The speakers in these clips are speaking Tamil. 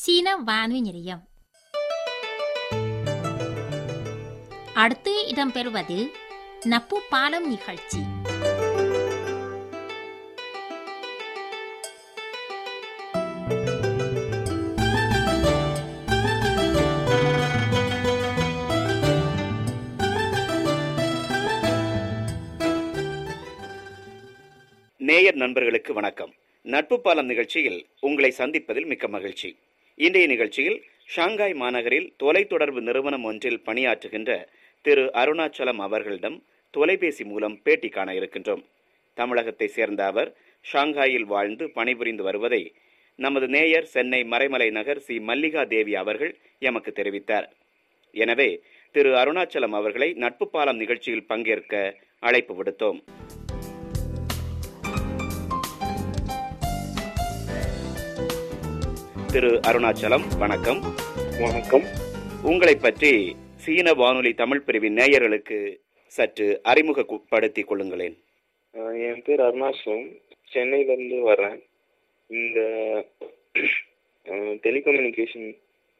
சீன வானொலி நிலையம் அடுத்து இடம்பெறுவது நப்பு பாலம் நிகழ்ச்சி நேயர் நண்பர்களுக்கு வணக்கம் நட்பு பாலம் நிகழ்ச்சியில் உங்களை சந்திப்பதில் மிக்க மகிழ்ச்சி இன்றைய நிகழ்ச்சியில் ஷாங்காய் மாநகரில் தொலைத்தொடர்பு நிறுவனம் ஒன்றில் பணியாற்றுகின்ற திரு அருணாச்சலம் அவர்களிடம் தொலைபேசி மூலம் பேட்டி காண இருக்கின்றோம் தமிழகத்தை சேர்ந்த அவர் ஷாங்காயில் வாழ்ந்து பணிபுரிந்து வருவதை நமது நேயர் சென்னை மறைமலை நகர் சி மல்லிகா தேவி அவர்கள் எமக்கு தெரிவித்தார் எனவே திரு அருணாச்சலம் அவர்களை நட்பு பாலம் நிகழ்ச்சியில் பங்கேற்க அழைப்பு விடுத்தோம் திரு அருணாச்சலம் வணக்கம் வணக்கம் உங்களை பற்றி சீன வானொலி தமிழ் பிரிவின் நேயர்களுக்கு சற்று அறிமுகப்படுத்திக் கொள்ளுங்களேன் அஹ் என் பேர் அருணாச்சலம் சென்னையில இருந்து வர்றேன் இந்த டெலிகம்யூனிகேஷன்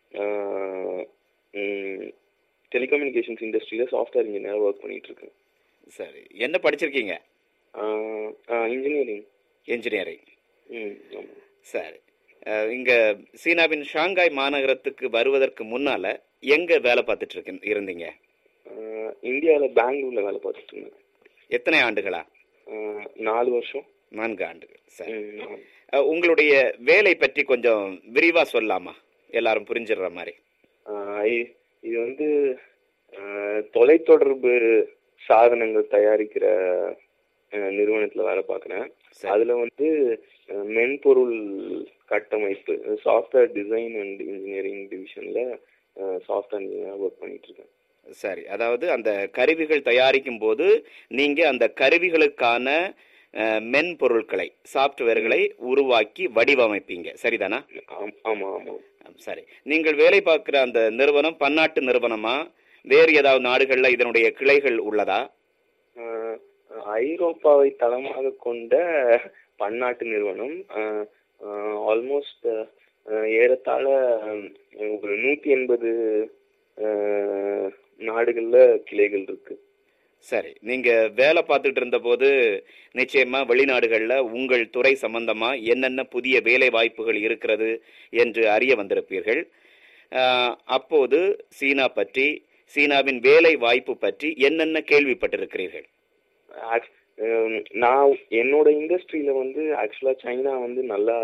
டெலிகம்யூனிகேஷன்ஸ் இண்டஸ்ட்ரியில சாஃப்ட்வேர் இன்ஜினியர் ஒர்க் பண்ணிட்டு இருக்கேன் சரி என்ன படிச்சிருக்கீங்க இன்ஜினியரிங் இன்ஜினியரிங் ம் ஆமா. சரி அஹ், இங்க சீனாவின் ஷாங்காய் மாநகரத்துக்கு வருவதற்கு முன்னால எங்க வேலை பார்த்துட்டு இருக்க இருந்தீங்க அஹ் இந்தியால பெங்களூர்ல வேலை பார்த்துட்டு இருந்தேன் எத்தனை ஆண்டுகளா அஹ் நாலு வருஷம் நான்கு ஆண்டுகள் சரி ம், ஆமா. அஹ், உங்களுடைய வேலை பற்றி கொஞ்சம் விரிவா சொல்லலாமா எல்லாரும் புரிஞ்சிடுற மாதிரி ஆஹ் இ- இது வந்து ஆஹ் தொலைத்தொடர்பு சாதனங்கள் தயாரிக்கிற ஆஹ் நிறுவனத்துல வேலை பார்க்குறேன் சரி. அதுல வந்து ஆஹ் மென்பொருள் கட்டமைப்பு சாஃப்ட்வேர் டிசைன் அண்ட் இன்ஜினியரிங் டிவிஷன்ல சாஃப்ட்வேர் இன்ஜினியர் ஒர்க் பண்ணிட்டு இருக்கேன் சரி அதாவது அந்த கருவிகள் தயாரிக்கும் போது நீங்க அந்த கருவிகளுக்கான அஹ், மென்பொருட்களை சாப்ட்வேர்களை உருவாக்கி வடிவமைப்பீங்க சரிதானா ஆம்- ஆமா ஆமா ஆம், சரி நீங்கள் வேலை பார்க்கிற அந்த நிறுவனம் பன்னாட்டு நிறுவனமா வேறு ஏதாவது நாடுகள்ல இதனுடைய கிளைகள் உள்ளதா ஆஹ் ஐரோப்பாவை தளமாக கொண்ட பன்னாட்டு நிறுவனம் ஆல்மோஸ்ட் ஏறத்தாழ ஆஹ் ஒரு நூத்தி எண்பது ஆஹ் நாடுகள்ல கிளைகள் இருக்கு சரி நீங்க வேலை பார்த்துட்டு இருந்த போது நிச்சயமா வெளிநாடுகள்ல உங்கள் துறை சம்பந்தமா என்னென்ன புதிய வேலை வாய்ப்புகள் இருக்கிறது என்று அறிய வந்திருப்பீர்கள் ஆஹ், அப்போது சீனா பற்றி சீனாவின் வேலை வாய்ப்பு பற்றி என்னென்ன கேள்விப்பட்டிருக்கிறீர்கள் Act- ஹம், நான் என்னோட இண்டஸ்ட்ரியில வந்து ஆக்சுவலா சைனா வந்து நல்லா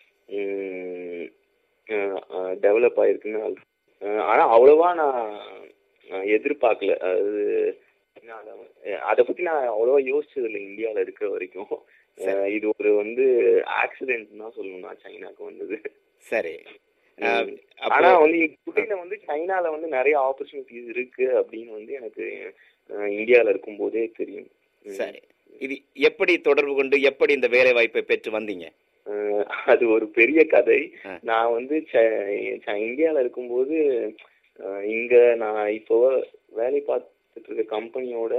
டெவலப் ஆயிருக்குன்னு அஹ் ஆனா அவ்வளவா நான் அஹ் எதிர்பார்க்கல அது நான் அத- அதை பத்தி நான் அவ்வளவா யோசிச்சது இல்லை இந்தியால இருக்கிற வரைக்கும் அஹ் இது ஒரு வந்து ஆக்சிடென்ட் தான் சொல்லணும் நான் சைனாக்கு வந்தது சரி ஆஹ், அப்போ- ஆனா வந்து புட்டில வந்து சைனால வந்து நிறைய ஆப்பர்ச்சுனிட்டிஸ் இருக்கு அப்படின்னு வந்து எனக்கு அஹ் இந்தியால இருக்கும் போதே தெரியும் ம். சரி இது எப்படி தொடர்பு கொண்டு எப்படி இந்த வேலை வாய்ப்பை பெற்று வந்தீங்க அஹ் அது ஒரு பெரிய கதை ஆ. நான் வந்து ச- ச- இந்தியால இருக்கும்போது அஹ் இங்க நான் இப்போ வேலை பார்த்துட்டு இருக்க கம்பெனியோட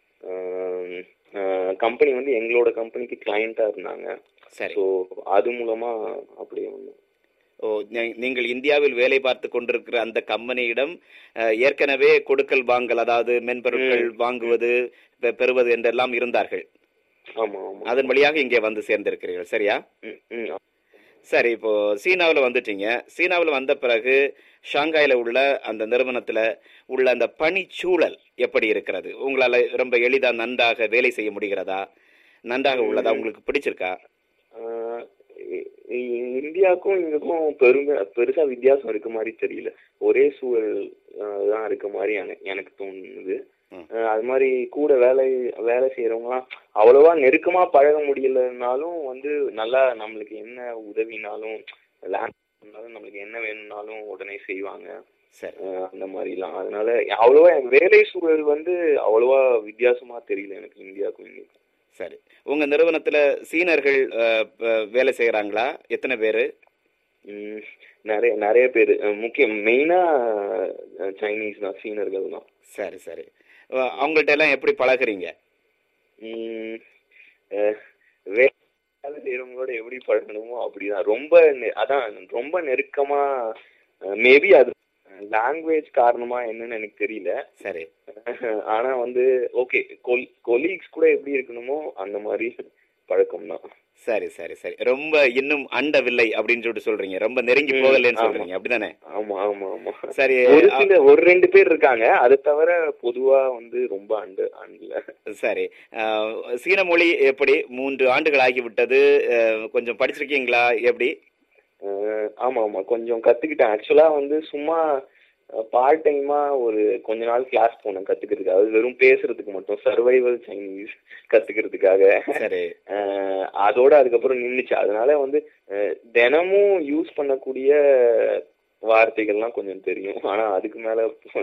கம்பெனி வந்து எங்களோட கம்பெனிக்கு கிளையண்டா இருந்தாங்க சரி ஸோ அது மூலமா அப்படியே வந்தோம் ஓ நீ- நீங்கள் இந்தியாவில் வேலை பார்த்து கொண்டிருக்கிற அந்த கம்பெனியிடம் அஹ், ஏற்கனவே கொடுக்கல் வாங்கல் அதாவது மென்பொருட்கள் வாங்குவது பெ- பெறுவது என்றெல்லாம் இருந்தார்கள் ஆமா ஆமா அதன் வழியாக இங்கே வந்து சேர்ந்திருக்கிறீர்கள் சரியா ம், ம், சரி இப்போ சீனாவில் வந்துட்டீங்க சீனாவில் வந்த பிறகு ஷாங்காயில உள்ள அந்த நிறுவனத்துல உள்ள அந்த பணிச்சூழல் எப்படி இருக்கிறது உங்களால ரொம்ப எளிதா நன்றாக வேலை செய்ய முடிகிறதா நன்றாக உள்ளதா உங்களுக்கு பிடிச்சிருக்கா ஆஹ் இ- இ- இந்தியாவுக்கும் இங்கக்கும் பெருமை பெருசா வித்தியாசம் இருக்க மாதிரி தெரியல ஒரே சூழல் ஆஹ் தான் இருக்க மாதிரி என- எனக்கு தோணுது ம். ஆஹ் அது மாதிரி கூட வேலை வேலை செய்யறவங்கலாம் அவ்வளவா நெருக்கமா பழக முடியலனாலும் வந்து நல்லா நம்மளுக்கு என்ன உதவினாலும் லேண்ட் நம்மளுக்கு என்ன வேணும்னாலும் உடனே செய்வாங்க சரி ஆஹ் அந்த மாதிரிலாம் அதனால அவ்வளவா எனக்கு வேலை சூழல் வந்து அவ்வளவா வித்தியாசமா தெரியல எனக்கு இந்தியாவுக்கும் இங்கேயும் சரி உங்க நிறுவனத்துல சீனர்கள் அஹ், ப- வேலை செய்யறாங்களா எத்தனை பேரு ம், நிறைய நிறைய பேர் முக்கியம் மெயினா சைனீஸ் தான் சீனர்கள் தான் சரி சரி அஹ், அவங்கள்ட்ட எல்லாம் எப்படி பழகுறீங்க ம், அஹ், வே- வேலை செய்யறவங்களோட எப்படி பழகணுமோ அப்படிதான் ரொம்ப நெ- அதான் ரொம்ப நெருக்கமா மேபி அது லாங்குவேஜ் காரணமா என்னன்னு எனக்கு தெரியல சரி ஆனா வந்து ஓகே கொலீக்ஸ் கூட எப்படி இருக்கணுமோ அந்த மாதிரி பழக்கம் தான் சரி சரி சரி ரொம்ப இன்னும் அண்டவில்லை அப்படின்னு சொல்லிட்டு சொல்றீங்க ரொம்ப நெருங்கி ம், போகலைன்னு ஆமா. சொல்றீங்க அப்படிதானே ஆமா ஆமா ஆமா சரி ஒரு அ- சில ஒரு ரெண்டு பேர் இருக்காங்க அதை தவிர பொதுவா வந்து ரொம்ப அண்டு அண்டுல சரி அஹ், சீன மொழி எப்படி மூன்று ஆண்டுகள் ஆகிவிட்டது அஹ், கொஞ்சம் படிச்சிருக்கீங்களா எப்படி அஹ் ஆமா ஆமா கொஞ்சம் கத்துக்கிட்டேன் ஆக்சுவலா வந்து சும்மா பார்ட் டைமா ஒரு கொஞ்ச நாள் கிளாஸ் போனேன் கத்துக்கிறதுக்கு அது வெறும் பேசுறதுக்கு மட்டும் சர்வைவல் சைனீஸ் கத்துக்கிறதுக்காக சரி அஹ் அதோட அதுக்கப்புறம் நின்னுச்சு அதனால வந்து அஹ் தினமும் யூஸ் பண்ணக்கூடிய வார்த்தைகள்லாம் கொஞ்சம் தெரியும் ஆனா அதுக்கு மேல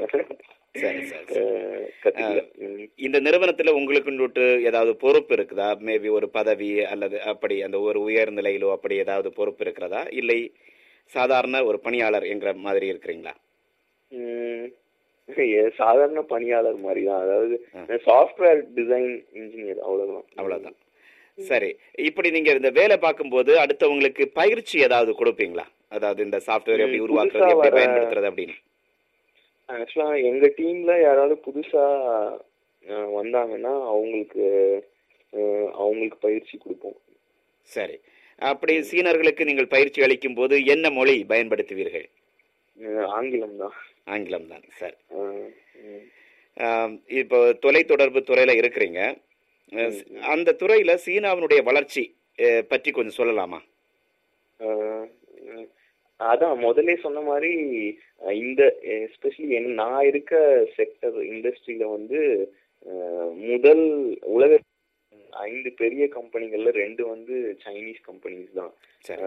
சரி சரி சரி. அஹ் கத்துக்கல ம். இந்த நிறுவனத்துல உங்களுக்கு ஏதாவது பொறுப்பு இருக்குதா மேபி ஒரு பதவி அல்லது அப்படி அந்த ஒரு உயர் நிலையிலோ அப்படி ஏதாவது பொறுப்பு இருக்கிறதா இல்லை சாதாரண ஒரு பணியாளர் என்கிற மாதிரி இருக்கிறீங்களா ம். ஏ, சாதாரண பணியாளர் மாதிரி தான் அதாவது ஆ. சாஃப்ட்வேர் டிசைன் இன்ஜினியர் அவ்வளவுதான் அவ்வளவுதான் சரி இப்படி நீங்க இந்த வேலை பார்க்கும்போது அடுத்தவங்களுக்கு பயிற்சி ஏதாவது கொடுப்பீங்களா அதாவது இந்த சாஃப்ட்வேர் எப்படி ம், உருவாக்குறது புதுசா எப்படி வர- பயன்படுத்துறது அப்படின்னு ஆக்சுவலா எங்க டீம்ல யாராவது புதுசா அஹ், வந்தாங்கன்னா அவங்களுக்கு அஹ், அவங்களுக்கு பயிற்சி கொடுப்போம் சரி அப்படி சீனர்களுக்கு நீங்கள் பயிற்சி அளிக்கும் போது என்ன மொழி பயன்படுத்துவீர்கள் அஹ், ஆங்கிலம் தான் ஆங்கிலம் தான் சரி அஹ், ம். ஆம், இப்போ தொலைத்தொடர்பு துறையில இருக்கிறீங்க அஹ், ம், ம். அந்த துறையில சீனாவினுடைய வளர்ச்சி அஹ், பற்றி கொஞ்சம் சொல்லலாமா அஹ், ம். அதான் முதல்ல சொன்ன மாதிரி அஹ், இந்த எஸ்பெஷலி நான் இருக்க செக்டர் இண்டஸ்ட்ரியில வந்து அஹ், முதல் உலக ஐந்து பெரிய கம்பெனிகள்ல ரெண்டு வந்து சைனீஸ் கம்பெனிஸ் தான் சரி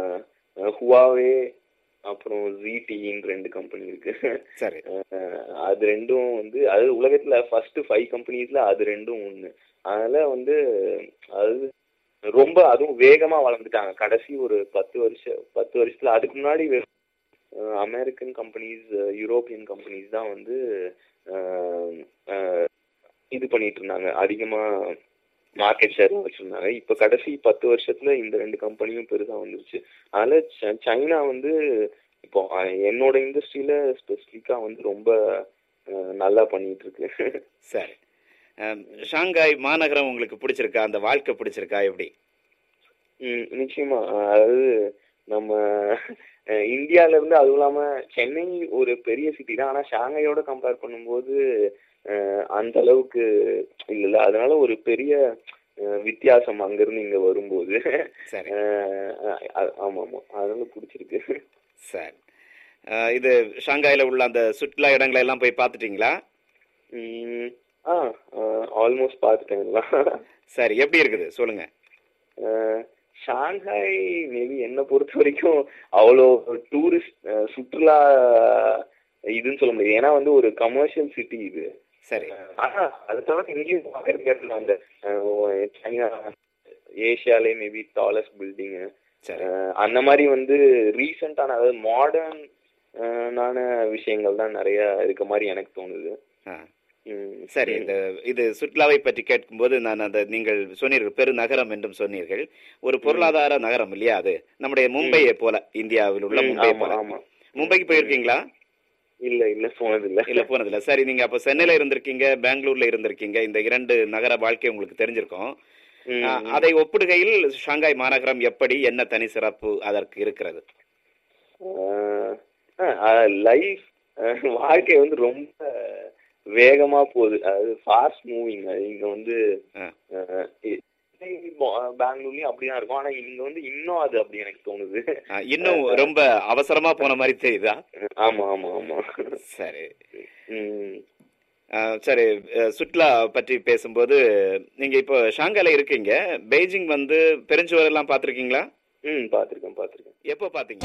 ஹுவாவே அப்புறம் ஜிடின்னு ரெண்டு கம்பெனி இருக்கு சரி அஹ் அது ரெண்டும் வந்து அது உலகத்துல ஃபர்ஸ்ட் ஃபைவ் கம்பெனிஸ்ல அது ரெண்டும் ஒண்ணு அதனால வந்து அது ரொம்ப அதுவும் வேகமா வளர்ந்துட்டாங்க கடைசி ஒரு பத்து வருஷம் பத்து வருஷத்துல அதுக்கு முன்னாடி அமெரிக்கன் கம்பெனிஸ் யூரோப்பியன் கம்பெனிஸ் தான் வந்து அஹ், அஹ், இது பண்ணிட்டு இருந்தாங்க அதிகமா மார்க்கெட் ஷேர் வச்சிருந்தாங்க இப்ப கடைசி பத்து வருஷத்துல இந்த ரெண்டு கம்பெனியும் பெருசா வந்துருச்சு அதனால ச- சைனா வந்து இப்போ அஹ், என்னோட இண்டஸ்ட்ரியில ஸ்பெசிஃபிக்கா வந்து ரொம்ப அஹ், நல்லா பண்ணிட்டு இருக்கு சரி அஹ், ஷாங்காய் மாநகரம் உங்களுக்கு பிடிச்சிருக்கா அந்த வாழ்க்கை பிடிச்சிருக்கா எப்படி ம், நிச்சயமா அதாவது நம்ம அஹ், இந்தியால இருந்து அதுவும் இல்லாம சென்னை ஒரு பெரிய சிட்டி தான் ஆனா ஷாங்காயோட கம்பேர் பண்ணும்போது அஹ், அந்த அளவுக்கு இல்லைல்ல அதனால ஒரு பெரிய அஹ், வித்தியாசம் அங்கிருந்து இங்க வரும்போது சரி அஹ், அஹ், ஆமா ஆமா அதனால பிடிச்சிருக்கு சரி அஹ், இது ஷாங்காயில உள்ள அந்த சுற்றுலா இடங்களை எல்லாம் போய் பார்த்துட்டீங்களா ம், ஆ ஆல்மோஸ்ட் பார்த்துட்டேன்லாம் சரி எப்படி இருக்குது சொல்லுங்க அஹ், ஷாங்காய் மேபி என்னை பொறுத்த வரைக்கும் அவ்வளோ டூரிஸ்ட் சுற்றுலா இதுன்னு சொல்ல முடியாது ஏன்னா வந்து ஒரு கமர்ஷியல் சிட்டி இது சரி ஆனா அது தவிர இங்கேயும் பார்க்கறதுக்கு அந்த அஹ், சைனா ஏஷியாலே மேபி டாலஸ்ட் பில்டிங் சரி அந்த மாதிரி வந்து ரீசெண்டான அதாவது மாடர்ன் நான விஷயங்கள் தான் நிறைய இருக்க மாதிரி எனக்கு தோணுது ஆ ம், சரி ம். இந்த இது சுற்றுலாவை பற்றி கேட்கும்போது நான் அந்த நீங்கள் சொன்னீர்கள் பெருநகரம் என்றும் சொன்னீர்கள் ஒரு பொருளாதார நகரம் இல்லையா அது நம்முடைய மும்பையை போல இந்தியாவில் உள்ள ம், மும்பையை ஆமா போல ஆமா மும்பைக்கு போயிருக்கீங்களா இல்ல இல்ல போனது இல்ல இல்ல போனதில்ல சரி நீங்க அப்ப சென்னையில இருந்திருக்கீங்க பெங்களூர்ல இருந்திருக்கீங்க இந்த இரண்டு நகர வாழ்க்கை உங்களுக்கு தெரிஞ்சிருக்கும் ம், ஆ, ம். அதை ஒப்பிடுகையில் ஷாங்காய் மாநகரம் எப்படி என்ன தனி சிறப்பு அதற்கு இருக்கிறது லைஃப் வாழ்க்கை வந்து ரொம்ப வேகமா போகுது அது ஃபாஸ்ட் மூவிங் இங்க வந்து ஆ. அஹ், இ- பா- பெங்களூர்லயும் அப்படிதான் இருக்கும் ஆனா இங்க வந்து இன்னும் அது அப்படி எனக்கு தோணுது ஆ, இன்னும் ரொம்ப அவசரமா போன மாதிரி தெரியுதா ஆமா ஆமா ஆமா சரி ம் ஆ, சரி அஹ், சுற்றுலா பற்றி பேசும்போது நீங்க இப்போ ஷாங்காயில இருக்கீங்க பெய்ஜிங் வந்து பெருஞ்சுவர் எல்லாம் பார்த்திருக்கீங்களா ம் பாத்திருக்கேன் பாத்திருக்கேன் எப்போ பாத்தீங்க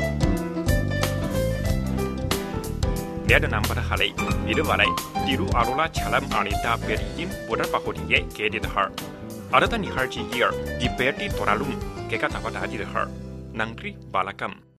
Derde number halai, bidu walai, diru arula chalam anita periim budar pahodiye kedid har. Arada ni har ji year, di perti toralum, keka tawada adir har. Nangri balakam.